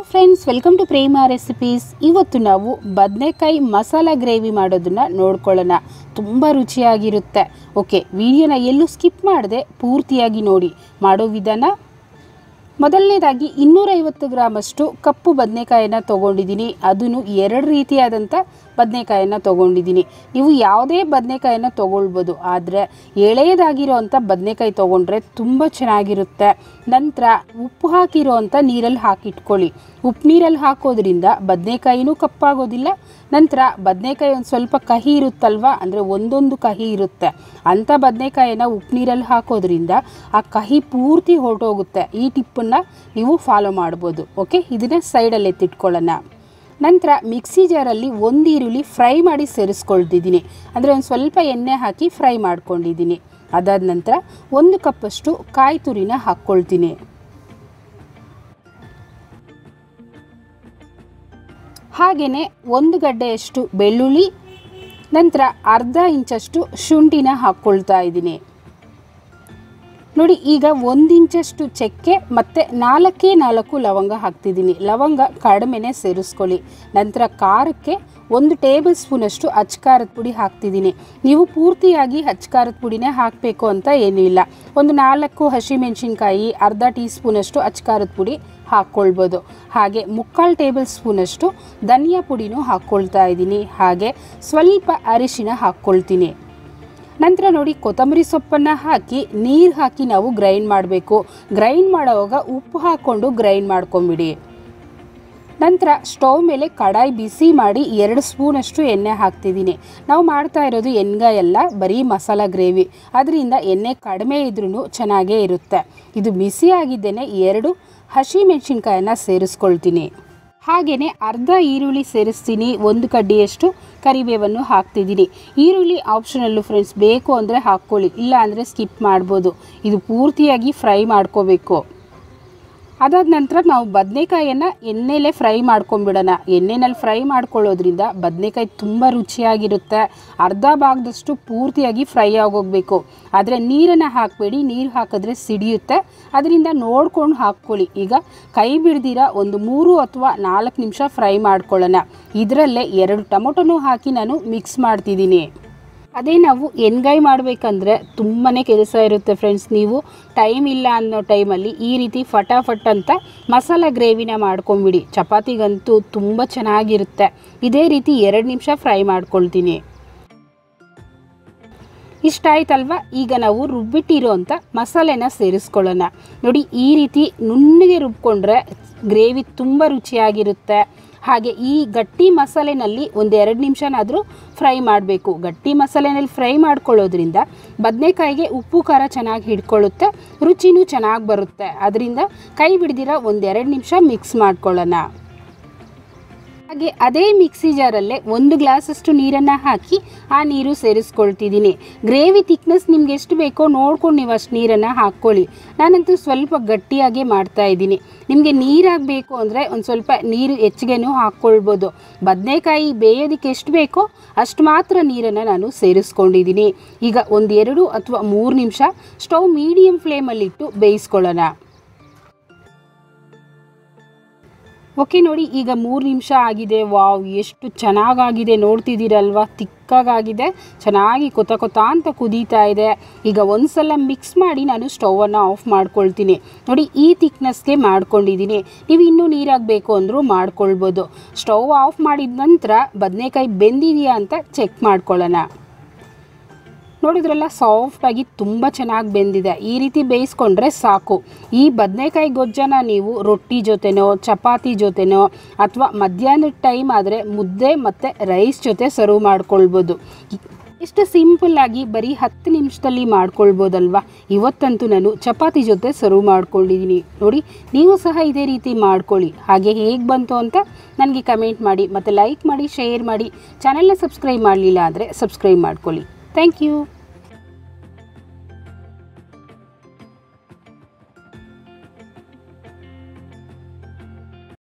friends welcome to Prema recipes ಇವತ್ತು ನಾವು ಬದನೆಕಾಯಿ ಮಸಾಲ ಗ್ರೇವಿ ಮಾಡೋದನ್ನ ನೋಡ್ಕೊಳ್ಳೋಣ ತುಂಬ ರುಚಿಯಾಗಿರುತ್ತೆ ಓಕೆ ವಿಡಿಯೋನ ಎಲ್ಲೂ ಸ್ಕಿಪ್ ಮಾಡದೆ ಪೂರ್ತಿಯಾಗಿ ನೋಡಿ ಮಾಡೋ ವಿಧಾನ ಮೊದಲನೇದಾಗಿ ಇನ್ನೂರೈವತ್ತು ಗ್ರಾಮಷ್ಟು ಕಪ್ಪು ಬದನೆಕಾಯನ್ನು ತೊಗೊಂಡಿದ್ದೀನಿ ಅದನ್ನು ಎರಡು ರೀತಿಯಾದಂಥ ಬದನೆಕಾಯನ್ನು ತೊಗೊಂಡಿದ್ದೀನಿ ನೀವು ಯಾವುದೇ ಬದನೆಕಾಯನ್ನು ತೊಗೊಳ್ಬೋದು ಆದರೆ ಎಳೆಯದಾಗಿರೋ ಅಂಥ ಬದನೆಕಾಯಿ ತೊಗೊಂಡ್ರೆ ತುಂಬ ಚೆನ್ನಾಗಿರುತ್ತೆ ನಂತರ ಉಪ್ಪು ಹಾಕಿರೋ ಅಂಥ ನೀರಲ್ಲಿ ಹಾಕಿಟ್ಕೊಳ್ಳಿ ಉಪ್ಪು ನೀರಲ್ಲಿ ಹಾಕೋದ್ರಿಂದ ಬದನೆಕಾಯಿನೂ ಕಪ್ಪಾಗೋದಿಲ್ಲ ನಂತರ ಬದನೆಕಾಯಿ ಒಂದು ಸ್ವಲ್ಪ ಕಹಿ ಇರುತ್ತಲ್ವ ಅಂದರೆ ಒಂದೊಂದು ಕಹಿ ಇರುತ್ತೆ ಅಂಥ ಬದನೆಕಾಯಿನ ಉಪ್ಪು ನೀರಲ್ಲಿ ಹಾಕೋದ್ರಿಂದ ಆ ಕಹಿ ಪೂರ್ತಿ ಹೊರಟೋಗುತ್ತೆ ಈ ಟಿಪ್ಪನ್ನು ನೀವು ಫಾಲೋ ಮಾಡ್ಬೋದು ಓಕೆ ಇದನ್ನು ಸೈಡಲ್ಲಿ ಎತ್ತಿಟ್ಕೊಳ್ಳೋಣ ನಂತರ ಮಿಕ್ಸಿ ಜಾರಲ್ಲಿ ಒಂದು ಈರುಳ್ಳಿ ಫ್ರೈ ಮಾಡಿ ಸೇರಿಸ್ಕೊಳ್ತಿದ್ದೀನಿ ಅಂದರೆ ಒಂದು ಸ್ವಲ್ಪ ಎಣ್ಣೆ ಹಾಕಿ ಫ್ರೈ ಮಾಡ್ಕೊಂಡಿದ್ದೀನಿ ಅದಾದ ನಂತರ ಒಂದು ಕಪ್ಪಷ್ಟು ಕಾಯಿ ತುರಿನ ಹಾಕ್ಕೊಳ್ತೀನಿ ಹಾಗೆಯೇ ಒಂದು ಗಡ್ಡೆಯಷ್ಟು ಬೆಳ್ಳುಳ್ಳಿ ನಂತರ ಅರ್ಧ ಇಂಚಷ್ಟು ಶುಂಠಿನ ಹಾಕ್ಕೊಳ್ತಾ ಇದ್ದೀನಿ ನೋಡಿ ಈಗ ಒಂದು ಇಂಚಷ್ಟು ಚಕ್ಕೆ ಮತ್ತು ನಾಲ್ಕೇ ನಾಲ್ಕು ಲವಂಗ ಹಾಕ್ತಿದ್ದೀನಿ ಲವಂಗ ಕಡಿಮೆನೇ ಸೇರಿಸ್ಕೊಳ್ಳಿ ನಂತರ ಖಾರಕ್ಕೆ ಒಂದು ಟೇಬಲ್ ಸ್ಪೂನಷ್ಟು ಅಚ್ಕಾರದ ಪುಡಿ ಹಾಕ್ತಿದ್ದೀನಿ ನೀವು ಪೂರ್ತಿಯಾಗಿ ಅಚ್ಕಾರದ ಪುಡಿನೇ ಹಾಕಬೇಕು ಅಂತ ಏನೂ ಇಲ್ಲ ಒಂದು ನಾಲ್ಕು ಹಸಿಮೆಣಸಿನ್ಕಾಯಿ ಅರ್ಧ ಟೀ ಸ್ಪೂನಷ್ಟು ಅಚ್ಕಾರದ ಪುಡಿ ಹಾಕ್ಕೊಳ್ಬೋದು ಹಾಗೆ ಮುಕ್ಕಾಲು ಟೇಬಲ್ ಸ್ಪೂನಷ್ಟು ಧನಿಯಾ ಪುಡಿನೂ ಹಾಕ್ಕೊಳ್ತಾ ಇದ್ದೀನಿ ಹಾಗೆ ಸ್ವಲ್ಪ ಅರಿಶಿನ ಹಾಕ್ಕೊಳ್ತೀನಿ ನಂತರ ನೋಡಿ ಕೊತ್ತಂಬರಿ ಸೊಪ್ಪನ್ನು ಹಾಕಿ ನೀರು ಹಾಕಿ ನಾವು ಗ್ರೈಂಡ್ ಮಾಡಬೇಕು ಗ್ರೈಂಡ್ ಮಾಡೋವಾಗ ಉಪ್ಪು ಹಾಕ್ಕೊಂಡು ಗ್ರೈಂಡ್ ಮಾಡ್ಕೊಂಬಿಡಿ ನಂತರ ಸ್ಟವ್ ಮೇಲೆ ಕಡಾಯಿ ಬಿಸಿ ಮಾಡಿ ಎರಡು ಸ್ಪೂನಷ್ಟು ಎಣ್ಣೆ ಹಾಕ್ತಿದ್ದೀನಿ ನಾವು ಮಾಡ್ತಾ ಇರೋದು ಎಣ್ಗಾಯಿ ಎಲ್ಲ ಬರೀ ಮಸಾಲ ಗ್ರೇವಿ ಅದರಿಂದ ಎಣ್ಣೆ ಕಡಿಮೆ ಇದ್ರೂ ಚೆನ್ನಾಗೇ ಇರುತ್ತೆ ಇದು ಬಿಸಿ ಆಗಿದ್ದೇನೆ ಎರಡು ಹಸಿ ಮೆಣಸಿನ್ಕಾಯನ್ನು ಸೇರಿಸ್ಕೊಳ್ತೀನಿ ಹಾಗೆಯೇ ಅರ್ಧ ಈರುಳ್ಳಿ ಸೇರಿಸ್ತೀನಿ ಒಂದು ಕಡ್ಡಿಯಷ್ಟು ಕರಿಬೇವನ್ನು ಹಾಕ್ತಿದ್ದೀನಿ ಈರುಳ್ಳಿ ಆಪ್ಷನಲ್ಲು ಫ್ರೆಂಡ್ಸ್ ಬೇಕು ಅಂದರೆ ಹಾಕ್ಕೊಳ್ಳಿ ಇಲ್ಲ ಅಂದರೆ ಸ್ಕಿಪ್ ಮಾಡ್ಬೋದು ಇದು ಪೂರ್ತಿಯಾಗಿ ಫ್ರೈ ಮಾಡ್ಕೋಬೇಕು ಅದಾದ ನಂತರ ನಾವು ಬದನೆಕಾಯನ್ನು ಎಣ್ಣೆಲೇ ಫ್ರೈ ಮಾಡ್ಕೊಂಬಿಡೋಣ ಎಣ್ಣೆನಲ್ಲಿ ಫ್ರೈ ಮಾಡ್ಕೊಳ್ಳೋದ್ರಿಂದ ಬದನೆಕಾಯಿ ತುಂಬ ರುಚಿಯಾಗಿರುತ್ತೆ ಅರ್ಧ ಭಾಗದಷ್ಟು ಪೂರ್ತಿಯಾಗಿ ಫ್ರೈ ಆಗೋಗಬೇಕು ಆದರೆ ನೀರನ್ನು ಹಾಕಬೇಡಿ ನೀರು ಹಾಕಿದ್ರೆ ಸಿಡಿಯುತ್ತೆ ಅದರಿಂದ ನೋಡ್ಕೊಂಡು ಹಾಕ್ಕೊಳ್ಳಿ ಈಗ ಕೈ ಬಿಡ್ದಿರ ಒಂದು ಮೂರು ಅಥವಾ ನಾಲ್ಕು ನಿಮಿಷ ಫ್ರೈ ಮಾಡ್ಕೊಳ್ಳೋಣ ಇದರಲ್ಲೇ ಎರಡು ಟೊಮೊಟೊನೂ ಹಾಕಿ ನಾನು ಮಿಕ್ಸ್ ಮಾಡ್ತಿದ್ದೀನಿ ಅದೇ ನಾವು ಎಣ್ಗಾಯಿ ಮಾಡಬೇಕಂದ್ರೆ ತುಂಬಾ ಕೆಲಸ ಇರುತ್ತೆ ಫ್ರೆಂಡ್ಸ್ ನೀವು ಟೈಮ್ ಇಲ್ಲ ಅನ್ನೋ ಟೈಮಲ್ಲಿ ಈ ರೀತಿ ಫಟಾಫಟ್ ಅಂತ ಮಸಾಲ ಗ್ರೇವಿನ ಮಾಡ್ಕೊಂಬಿಡಿ ಚಪಾತಿಗಂತೂ ತುಂಬ ಚೆನ್ನಾಗಿರುತ್ತೆ ಇದೇ ರೀತಿ ಎರಡು ನಿಮಿಷ ಫ್ರೈ ಮಾಡ್ಕೊಳ್ತೀನಿ ಇಷ್ಟ ಆಯ್ತಲ್ವ ಈಗ ನಾವು ರುಬ್ಬಿಟ್ಟಿರೋ ಅಂಥ ಮಸಾಲೆನ ಸೇರಿಸ್ಕೊಳ್ಳೋಣ ನೋಡಿ ಈ ರೀತಿ ನುಣ್ಣಗೆ ರುಬ್ಕೊಂಡ್ರೆ ಗ್ರೇವಿ ತುಂಬ ರುಚಿಯಾಗಿರುತ್ತೆ ಹಾಗೆ ಈ ಗಟ್ಟಿ ಮಸಾಲೆನಲ್ಲಿ ಒಂದು ಎರಡು ನಿಮಿಷನಾದರೂ ಫ್ರೈ ಮಾಡಬೇಕು ಗಟ್ಟಿ ಮಸಾಲೆನಲ್ಲಿ ಫ್ರೈ ಮಾಡ್ಕೊಳ್ಳೋದ್ರಿಂದ ಬದನೆಕಾಯಿಗೆ ಉಪ್ಪು ಖಾರ ಚೆನ್ನಾಗಿ ಹಿಡ್ಕೊಳ್ಳುತ್ತೆ ರುಚಿನೂ ಚೆನ್ನಾಗಿ ಬರುತ್ತೆ ಅದರಿಂದ ಕೈ ಬಿಡ್ದಿರ ಒಂದೆರಡು ನಿಮಿಷ ಮಿಕ್ಸ್ ಮಾಡ್ಕೊಳ್ಳೋಣ ಹಾಗೆ ಅದೇ ಮಿಕ್ಸಿ ಜಾರಲ್ಲೇ ಒಂದು ಗ್ಲಾಸಷ್ಟು ನೀರನ್ನು ಹಾಕಿ ಆ ನೀರು ಸೇರಿಸ್ಕೊಳ್ತಿದ್ದೀನಿ ಗ್ರೇವಿ ತಿಕ್ನೆಸ್ ನಿಮ್ಗೆ ಎಷ್ಟು ಬೇಕೋ ನೋಡ್ಕೊಂಡು ನೀವು ಅಷ್ಟು ನೀರನ್ನು ಹಾಕ್ಕೊಳ್ಳಿ ನಾನಂತೂ ಸ್ವಲ್ಪ ಗಟ್ಟಿಯಾಗಿ ಮಾಡ್ತಾ ಇದ್ದೀನಿ ನಿಮಗೆ ನೀರಾಗಬೇಕು ಅಂದರೆ ಒಂದು ಸ್ವಲ್ಪ ನೀರು ಹೆಚ್ಚಿಗೆನೂ ಹಾಕ್ಕೊಳ್ಬೋದು ಬದನೆಕಾಯಿ ಬೇಯೋದಕ್ಕೆ ಎಷ್ಟು ಬೇಕೋ ಅಷ್ಟು ಮಾತ್ರ ನೀರನ್ನು ನಾನು ಸೇರಿಸ್ಕೊಂಡಿದ್ದೀನಿ ಈಗ ಒಂದು ಎರಡು ಅಥವಾ ಮೂರು ನಿಮಿಷ ಸ್ಟವ್ ಮೀಡಿಯಮ್ ಫ್ಲೇಮಲ್ಲಿಟ್ಟು ಬೇಯಿಸ್ಕೊಳ್ಳೋಣ ಓಕೆ ನೋಡಿ ಈಗ ಮೂರು ನಿಮಿಷ ಆಗಿದೆ ವಾವ್ ಎಷ್ಟು ಚೆನ್ನಾಗಾಗಿದೆ ನೋಡ್ತಿದ್ದೀರಲ್ವ ತಿಕ್ಕಾಗಿದೆ ಚೆನ್ನಾಗಿ ಕೊತ ಕೊತ ಅಂತ ಕುದೀತಾ ಇದೆ ಈಗ ಒಂದು ಸಲ ಮಿಕ್ಸ್ ಮಾಡಿ ನಾನು ಸ್ಟವನ್ನು ಆಫ್ ಮಾಡ್ಕೊಳ್ತೀನಿ ನೋಡಿ ಈ ತಿಕ್ನೆಸ್ಗೆ ಮಾಡ್ಕೊಂಡಿದ್ದೀನಿ ನೀವು ಇನ್ನೂ ನೀರಾಗಬೇಕು ಅಂದರೂ ಮಾಡ್ಕೊಳ್ಬೋದು ಸ್ಟವ್ ಆಫ್ ಮಾಡಿದ ನಂತರ ಬದನೆಕಾಯಿ ಬೆಂದಿದೆಯಾ ಅಂತ ಚೆಕ್ ಮಾಡ್ಕೊಳ್ಳೋಣ ನೋಡಿದ್ರಲ್ಲ ಸಾಫ್ಟಾಗಿ ತುಂಬ ಚೆನ್ನಾಗಿ ಬೆಂದಿದೆ ಈ ರೀತಿ ಬೇಯಿಸ್ಕೊಂಡ್ರೆ ಸಾಕು ಈ ಬದನೆಕಾಯಿ ಗೊಜ್ಜನ ನೀವು ರೊಟ್ಟಿ ಜೊತೆನೋ ಚಪಾತಿ ಜೊತೆನೋ ಅಥವಾ ಮಧ್ಯಾಹ್ನದ ಟೈಮ್ ಆದರೆ ಮುದ್ದೆ ಮತ್ತು ರೈಸ್ ಜೊತೆ ಸರ್ವ್ ಮಾಡ್ಕೊಳ್ಬೋದು ಇಷ್ಟು ಸಿಂಪಲ್ಲಾಗಿ ಬರೀ ಹತ್ತು ನಿಮಿಷದಲ್ಲಿ ಮಾಡ್ಕೊಳ್ಬೋದಲ್ವಾ ಇವತ್ತಂತೂ ನಾನು ಚಪಾತಿ ಜೊತೆ ಸರ್ವ್ ಮಾಡ್ಕೊಂಡಿದ್ದೀನಿ ನೋಡಿ ನೀವು ಸಹ ಇದೇ ರೀತಿ ಮಾಡ್ಕೊಳ್ಳಿ ಹಾಗೆ ಹೇಗೆ ಬಂತು ಅಂತ ನನಗೆ ಕಮೆಂಟ್ ಮಾಡಿ ಮತ್ತು ಲೈಕ್ ಮಾಡಿ ಶೇರ್ ಮಾಡಿ ಚಾನೆಲ್ನ ಸಬ್ಸ್ಕ್ರೈಬ್ ಮಾಡಲಿಲ್ಲ ಅಂದರೆ ಸಬ್ಸ್ಕ್ರೈಬ್ ಮಾಡ್ಕೊಳ್ಳಿ ಥ್ಯಾಂಕ್ ಯು